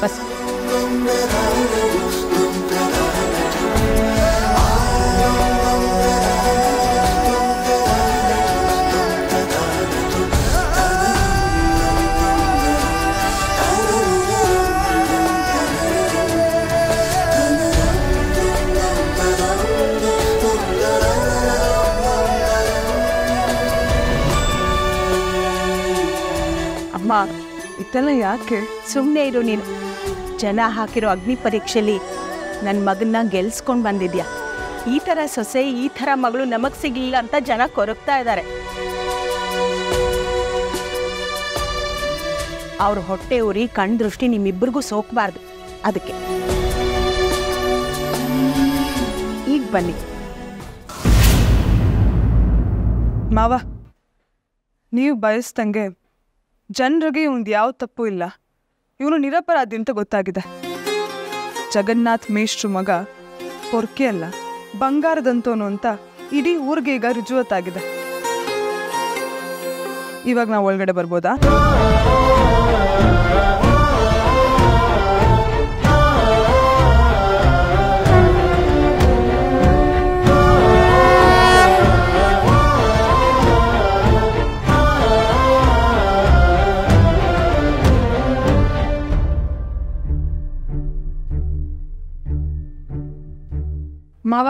bus ಅಮ್ಮ ಇದೆಲ್ಲ ಯಾಕೆ ಸುಮ್ಮನೆ ಇರು ನೀನು ಜನ ಹಾಕಿರೋ ಅಗ್ನಿ ಪರೀಕ್ಷೆಯಲ್ಲಿ ನನ್ನ ಮಗನ್ನ ಗೆಲ್ಸ್ಕೊಂಡು ಬಂದಿದ್ಯಾ ಈ ಥರ ಸೊಸೆ ಈ ಥರ ಮಗಳು ನಮಗೆ ಸಿಗಲಿಲ್ಲ ಅಂತ ಜನ ಕೊರಗ್ತಾ ಇದ್ದಾರೆ ಅವ್ರ ಹೊಟ್ಟೆ ಉರಿ ಕಣ್ ದೃಷ್ಟಿ ನಿಮ್ಮಿಬ್ಬರಿಗೂ ಸೋಕಬಾರ್ದು ಅದಕ್ಕೆ ಈಗ ಬನ್ನಿ ಮಾವ ನೀವು ಬಯಸ್ದಂಗೆ ಜನರಿಗೆ ಇವಂದು ಯಾವ ತಪ್ಪು ಇಲ್ಲ ಇವನು ನಿರಪರಾಧಿ ಅಂತ ಗೊತ್ತಾಗಿದೆ ಜಗನ್ನಾಥ್ ಮೇಷ್ಟ್ರು ಮಗ ಪೊರ್ಕೆ ಅಲ್ಲ ಬಂಗಾರದಂತೋನು ಅಂತ ಇಡೀ ಊರಿಗೆ ಈಗ ರುಜುವತ್ತಾಗಿದೆ ಇವಾಗ ನಾವು ಒಳಗಡೆ ಬರ್ಬೋದಾ ಮಾವ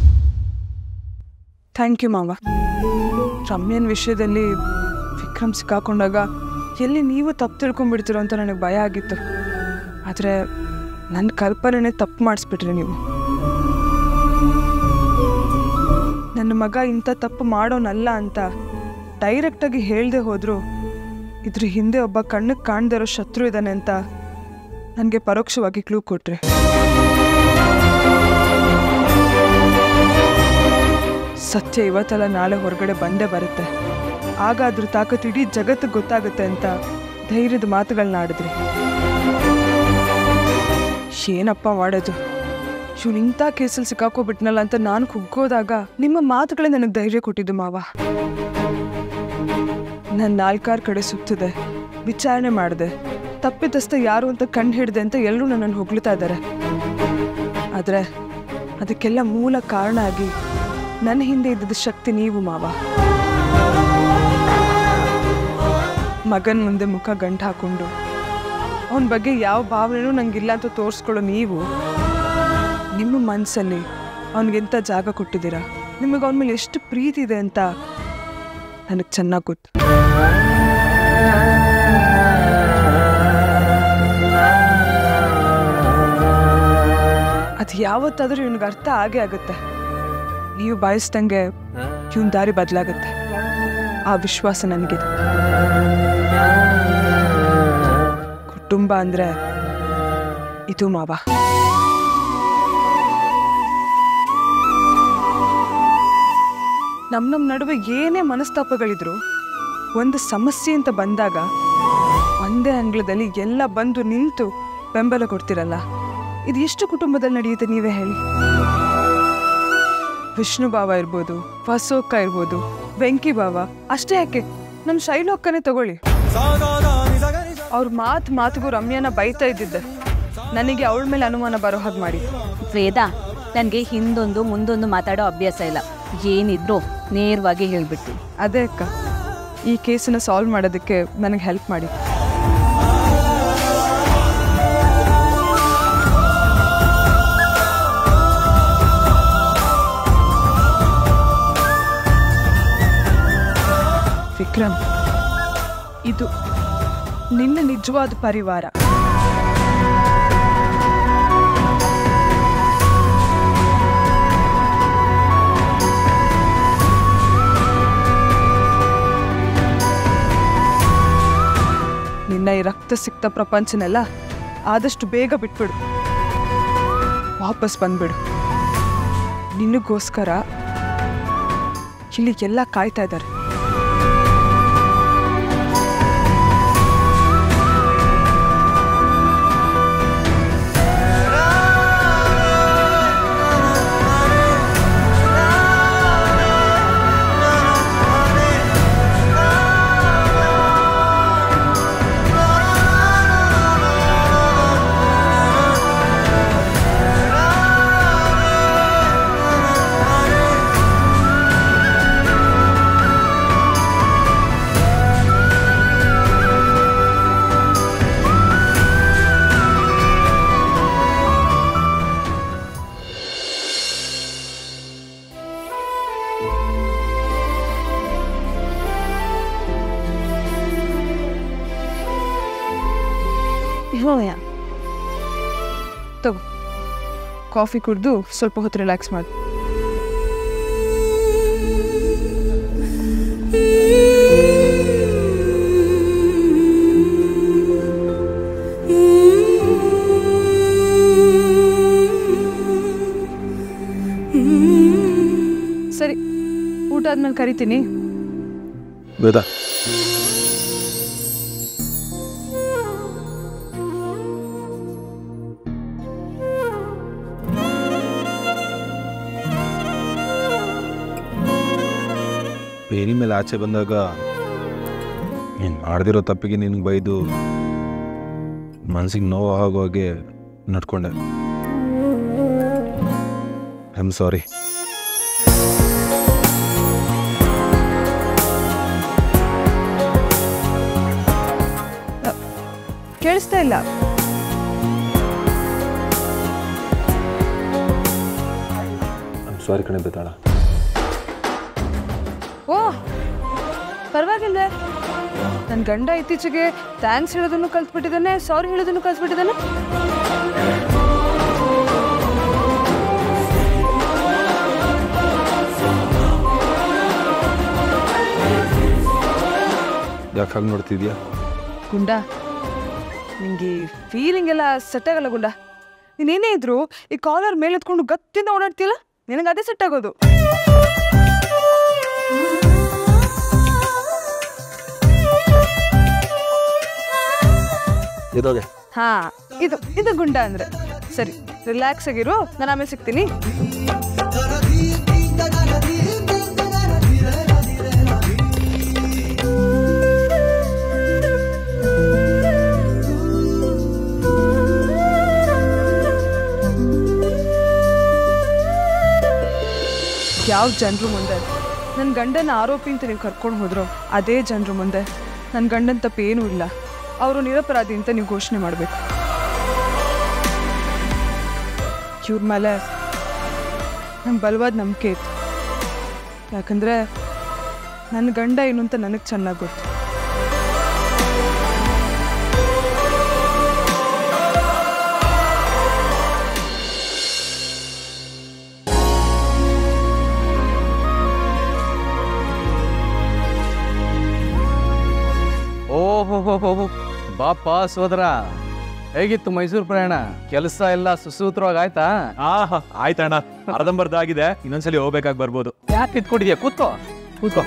ಥ್ಯಾಂಕ್ ಯು ಮಾವ ರಮ್ಯನ್ ವಿಷಯದಲ್ಲಿ ವಿಕ್ರಮ್ ಸಿಕ್ಕಾಕೊಂಡಾಗ ಎಲ್ಲಿ ನೀವು ತಪ್ಪು ತಿಳ್ಕೊಂಡ್ಬಿಡ್ತೀರೋ ಅಂತ ನನಗೆ ಭಯ ಆಗಿತ್ತು ಆದರೆ ನನ್ನ ಕಲ್ಪನೆನೇ ತಪ್ಪು ಮಾಡಿಸ್ಬಿಟ್ರಿ ನೀವು ನನ್ನ ಮಗ ಇಂಥ ತಪ್ಪು ಮಾಡೋನಲ್ಲ ಅಂತ ಡೈರೆಕ್ಟಾಗಿ ಹೇಳ್ದೆ ಹೋದರೂ ಇದ್ರ ಹಿಂದೆ ಒಬ್ಬ ಕಣ್ಣಿಗೆ ಕಾಣದೇ ಇರೋ ಶತ್ರು ಇದ್ದಾನೆ ಅಂತ ನನಗೆ ಪರೋಕ್ಷವಾಗಿ ಕ್ಲೂ ಕೊಟ್ರಿ ಸತ್ಯ ಇವತ್ತಲ್ಲ ನಾಳೆ ಹೊರಗಡೆ ಬಂದೇ ಬರುತ್ತೆ ಆಗ ಅದ್ರ ತಾಕತ್ತು ಇಡೀ ಜಗತ್ತಿಗೆ ಗೊತ್ತಾಗುತ್ತೆ ಅಂತ ಧೈರ್ಯದ ಮಾತುಗಳನ್ನ ಆಡಿದ್ರಿ ಏನಪ್ಪ ಮಾಡೋದು ಇವ್ನು ಇಂಥ ಕೇಸಲ್ಲಿ ಸಿಕ್ಕಾಕೋಬಿಟ್ನಲ್ಲ ಅಂತ ನಾನು ಕುಗ್ಗೋದಾಗ ನಿಮ್ಮ ಮಾತುಗಳೇ ನನಗೆ ಧೈರ್ಯ ಕೊಟ್ಟಿದ್ದು ಮಾವ ನಾನು ನಾಲ್ಕಾರು ಕಡೆ ಸುತ್ತಿದೆ ವಿಚಾರಣೆ ಮಾಡಿದೆ ತಪ್ಪಿತಸ್ಥ ಯಾರು ಅಂತ ಕಂಡು ಹಿಡಿದೆ ಅಂತ ಎಲ್ಲರೂ ನನ್ನನ್ನು ಹೊಗಳ್ತಾ ಇದ್ದಾರೆ ಆದರೆ ಅದಕ್ಕೆಲ್ಲ ಮೂಲ ಕಾರಣ ಆಗಿ ನನ್ನ ಹಿಂದೆ ಇದ್ದಿದ್ದ ಶಕ್ತಿ ನೀವು ಮಾವ ಮಗನ ಮುಂದೆ ಮುಖ ಗಂಟು ಹಾಕೊಂಡು ಅವನ ಬಗ್ಗೆ ಯಾವ ಭಾವನೆನೂ ನಂಗಿಲ್ಲ ಅಂತ ತೋರಿಸ್ಕೊಳ್ಳೋ ನೀವು ನಿಮ್ಮ ಮನಸ್ಸಲ್ಲಿ ಅವನಿಗೆಂತ ಜಾಗ ಕೊಟ್ಟಿದ್ದೀರಾ ನಿಮಗೆ ಅವನ ಮೇಲೆ ಎಷ್ಟು ಪ್ರೀತಿ ಇದೆ ಅಂತ ನನಗೆ ಚೆನ್ನಾಗಿ ಗೊತ್ತು ಅದು ಯಾವತ್ತಾದ್ರೂ ಇವನಿಗೆ ಅರ್ಥ ಆಗೇ ಆಗುತ್ತೆ ನೀವು ಬಯಸ್ದಂಗೆ ಇವನ್ ದಾರಿ ಬದಲಾಗುತ್ತೆ ಆ ವಿಶ್ವಾಸ ನನಗಿದೆ ಕುಟುಂಬ ಅಂದ್ರೆ ಇದು ಮಾವ ನಮ್ಮ ನಮ್ಮ ನಡುವೆ ಏನೇ ಮನಸ್ತಾಪಗಳಿದ್ರು ಒಂದು ಸಮಸ್ಯೆ ಅಂತ ಬಂದಾಗ ಒಂದೇ ಅಂಗಳದಲ್ಲಿ ಎಲ್ಲ ಬಂದು ನಿಂತು ಬೆಂಬಲ ಕೊಡ್ತಿರಲ್ಲ ಇದು ಎಷ್ಟು ಕುಟುಂಬದಲ್ಲಿ ನಡೆಯುತ್ತೆ ನೀವೇ ಹೇಳಿ ವಿಷ್ಣು ಭಾವ ಇರ್ಬೋದು ವಸೋಕ್ಕ ಇರ್ಬೋದು ವೆಂಕಿ ಭಾವ ಅಷ್ಟೇ ಯಾಕೆ ನಮ್ಮ ಶೈಲೋಕ್ಕನೇ ತಗೊಳ್ಳಿ ಅವ್ರ ಮಾತು ಮಾತಿಗೂ ರಮ್ಯಾನ ಬೈತಾ ಇದ್ದಿದ್ದೆ ನನಗೆ ಅವಳ ಮೇಲೆ ಅನುಮಾನ ಬರೋ ಹಾಗೆ ಮಾಡಿ ವೇದ ನನಗೆ ಹಿಂದೊಂದು ಮುಂದೊಂದು ಮಾತಾಡೋ ಅಭ್ಯಾಸ ಇಲ್ಲ ಏನಿದ್ರು ನೇರವಾಗಿ ಹೇಳ್ಬಿಡ್ತೀನಿ ಅದೇ ಅಕ್ಕ ಈ ಕೇಸನ್ನ ಸಾಲ್ವ್ ಮಾಡೋದಕ್ಕೆ ನನಗೆ ಹೆಲ್ಪ್ ಮಾಡಿ ವಿಕ್ರಮ್ ಇದು ನಿನ್ನ ನಿಜವಾದ ಪರಿವಾರ ನಿನ್ನ ಈ ರಕ್ತ ಸಿಕ್ತ ಪ್ರಪಂಚನೆಲ್ಲ ಆದಷ್ಟು ಬೇಗ ಬಿಟ್ಬಿಡು ವಾಪಸ್ ಬಂದ್ಬಿಡು ನಿನಗೋಸ್ಕರ ಇಲ್ಲಿ ಎಲ್ಲ ಕಾಯ್ತಾ ಇದ್ದಾರೆ ಹೋಯ ತಗೋ ಕಾಫಿ ಕುಡಿದು ಸ್ವಲ್ಪ ಹೊತ್ತು ರಿಲ್ಯಾಕ್ಸ್ ಮಾಡು ಸರಿ ಊಟ ಆದ್ಮೇಲೆ ಕರಿತೀನಿ ವೇದ ಬೇರಿ ಮೇಲೆ ಆಚೆ ಬಂದಾಗ ನೀನು ಮಾಡ್ದಿರೋ ತಪ್ಪಿಗೆ ನಿನ್ಗೆ ಬೈದು ಮನಸ್ಸಿಗೆ ನೋವು ಆಗೋ ಹಾಗೆ ನಡ್ಕೊಂಡೆ ಐ ಆಮ್ ಸಾರಿ ಕೇಳಿಸ್ತಾ ಇಲ್ಲ ಐ ಆಮ್ ಸಾರಿ ಕಣೆ ಬೇತಾಳ ಓ ಪರವಾಗಿಲ್ವೇ ನನ್ನ ಗಂಡ ಇತ್ತೀಚೆಗೆ ಥ್ಯಾಂಕ್ಸ್ ಹೇಳೋದನ್ನು ಕಲ್ತ್ಬಿಟ್ಟಿದ್ದಾನೆ ಸಾರಿ ಹೇಳೋದನ್ನು ಕಲ್ತ್ಬಿಟ್ಟಿದ್ದಾನೆ ಯಾಕೆ ಹಾಗೆ ನೋಡ್ತಿದ್ಯಾ ಗುಂಡ ನಿಂಗೆ ಫೀಲಿಂಗ್ ಎಲ್ಲ ಸೆಟ್ ಆಗಲ್ಲ ಗುಂಡ ನೀನೇನೇ ಇದ್ರು ಈ ಕಾಲರ್ ಮೇಲೆ ಎತ್ಕೊಂಡು ಗತ್ತಿಂದ ಓಡಾಡ್ತಿಲ್ಲ ನಿನಗೆ ಅದೇ ಸೆಟ್ ಆಗೋದು ಇದೋಗೆ ಹಾ ಇದು ಇದು ಗುಂಡ ಅಂದ್ರೆ ಸರಿ ರಿಲ್ಯಾಕ್ಸ್ ಆಗಿರು ನಾನು ಆಮೇಲೆ ಸಿಗ್ತೀನಿ ಯಾವ ಜನರು ಮುಂದೆ ನನ್ನ ಗಂಡನ ಆರೋಪಿ ಅಂತ ನೀವು ಕರ್ಕೊಂಡು ಹೋದ್ರು ಅದೇ ಜನರು ಮುಂದೆ ನನ್ನ ಗಂಡನ ತಪ್ಪೇನೂ ಇಲ್ಲ ಅವರು ನಿರಪರಾಧಿ ಅಂತ ನೀವು ಘೋಷಣೆ ಮಾಡಬೇಕು ಇವ್ರ ಮೇಲೆ ನಂಗೆ ಬಲವಾದ ನಂಬಿಕೆ ಇತ್ತು ಯಾಕಂದರೆ ನನ್ನ ಗಂಡ ಏನು ಅಂತ ನನಗೆ ಚೆನ್ನಾಗಿ ಗೊತ್ತು ಓಹೋ ಬಾಪ ಸೋದರ ಹೇಗಿತ್ತು ಮೈಸೂರು ಪ್ರಯಾಣ ಕೆಲಸ ಎಲ್ಲ ಸುಸೂತ್ರವಾಗಿ ಆಯ್ತಾ ಆಹಾ ಆಯ್ತಣ್ಣ ಅರ್ಧಂಬರ್ಧ ಆಗಿದೆ ಇನ್ನೊಂದ್ಸಲಿ ಹೋಗ್ಬೇಕಾಗಿ ಬರ್ಬೋದು ಯಾಕೆ ಇಟ್ಕೊಂಡಿದ್ಯಾ ಕೂತ್ಕೋ ಕೂತ್ಕೋ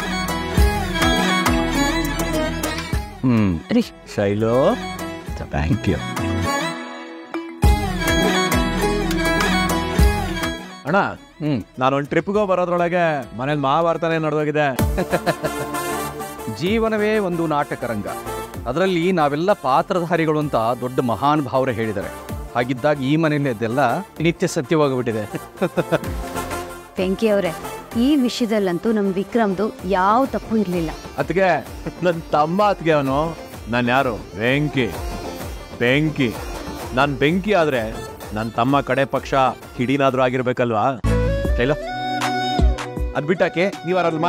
ಹ್ಮ್ ರೀ ಶೈಲು ಥ್ಯಾಂಕ್ ಯು ಅಣ್ಣ ಹ್ಮ್ ನಾನೊಂದು ಟ್ರಿಪ್ಗೋ ಬರೋದ್ರೊಳಗೆ ಮನೇಲಿ ಮಹಾಭಾರತನೇ ನಡೆದೋಗಿದೆ ಜೀವನವೇ ಒಂದು ನಾಟಕ ರಂಗ ಅದರಲ್ಲಿ ನಾವೆಲ್ಲ ಪಾತ್ರಧಾರಿಗಳು ಅಂತ ದೊಡ್ಡ ಮಹಾನ್ ಭಾವರೇ ಹೇಳಿದ್ದಾರೆ ಹಾಗಿದ್ದಾಗ ಈ ಮನೆಯಲ್ಲಿ ಅದೆಲ್ಲ ನಿತ್ಯ ಸತ್ಯವಾಗ್ಬಿಟ್ಟಿದೆ ಬೆಂಕಿ ಅವರೇ ಈ ವಿಷಯದಲ್ಲಂತೂ ನಮ್ಮ ವಿಕ್ರಮ್ದು ಯಾವ ತಪ್ಪು ಇರಲಿಲ್ಲ ಅದಕ್ಕೆ ನನ್ನ ತಮ್ಮ ಅತ್ಗೆ ಅವನು ನಾನು ಯಾರು ಬೆಂಕಿ ಬೆಂಕಿ ನಾನು ಬೆಂಕಿ ಆದ್ರೆ ನನ್ನ ತಮ್ಮ ಕಡೆ ಪಕ್ಷ ಹಿಡಿನಾದ್ರೂ ಆಗಿರ್ಬೇಕಲ್ವಾ ಶೈಲ ಅದ್ ಬಿಟ್ಟಾಕೆ ನೀವಾರಲ್ಮಾ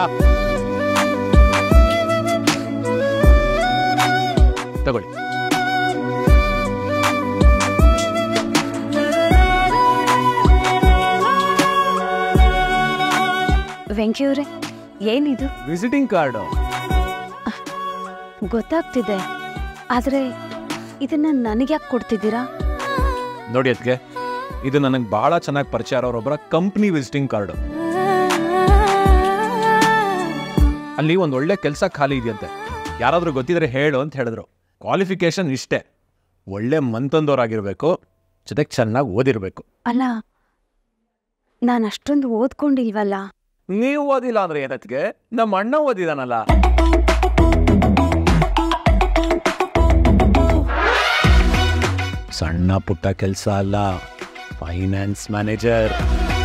ತಗೊಳ್ಳಿ ವೆಂಕಿ ಅವರೇ ಏನಿದು ವಿಸಿಟಿಂಗ್ ಕಾರ್ಡು ಗೊತ್ತಾಗ್ತಿದೆ ಆದರೆ ಇದನ್ನ ನನಗೆ ಯಾಕೆ ಕೊಡ್ತಿದ್ದೀರಾ ನೋಡಿ ಅದಕ್ಕೆ ಇದು ನನಗೆ ಬಹಳ ಚೆನ್ನಾಗಿ ಪರಿಚಯ ಇರೋರೊಬ್ಬರ ಕಂಪ್ನಿ ವಿಸಿಟಿಂಗ್ ಕಾರ್ಡು ಅಲ್ಲಿ ಒಂದು ಒಳ್ಳೆ ಕೆಲಸ ಖಾಲಿ ಇದೆಯಂತೆ ಯಾರಾದರೂ ಗೊತ್ತಿದ್ರೆ ಹೇಳು ಅಂತ ಹೇಳಿದ್ರು ಕ್ವಾಲಿಫಿಕೇಶನ್ ಇಷ್ಟೇ ಒಳ್ಳೆ ಮಂತಂದವರಾಗಿರ್ಬೇಕು ಜೊತೆಗೆ ಚೆನ್ನಾಗಿ ಓದಿರ್ಬೇಕು ಅಲ್ಲ ನಾನು ಅಷ್ಟೊಂದು ಓದ್ಕೊಂಡಿಲ್ವಲ್ಲ ನೀವು ಓದಿಲ್ಲ ಅಂದ್ರೆ ಏನತ್ಗೆ ನಮ್ಮ ಅಣ್ಣ ಓದಿದಾನಲ್ಲ ಸಣ್ಣ ಪುಟ್ಟ ಕೆಲಸ ಅಲ್ಲ ಫೈನಾನ್ಸ್ ಮ್ಯಾನೇಜರ್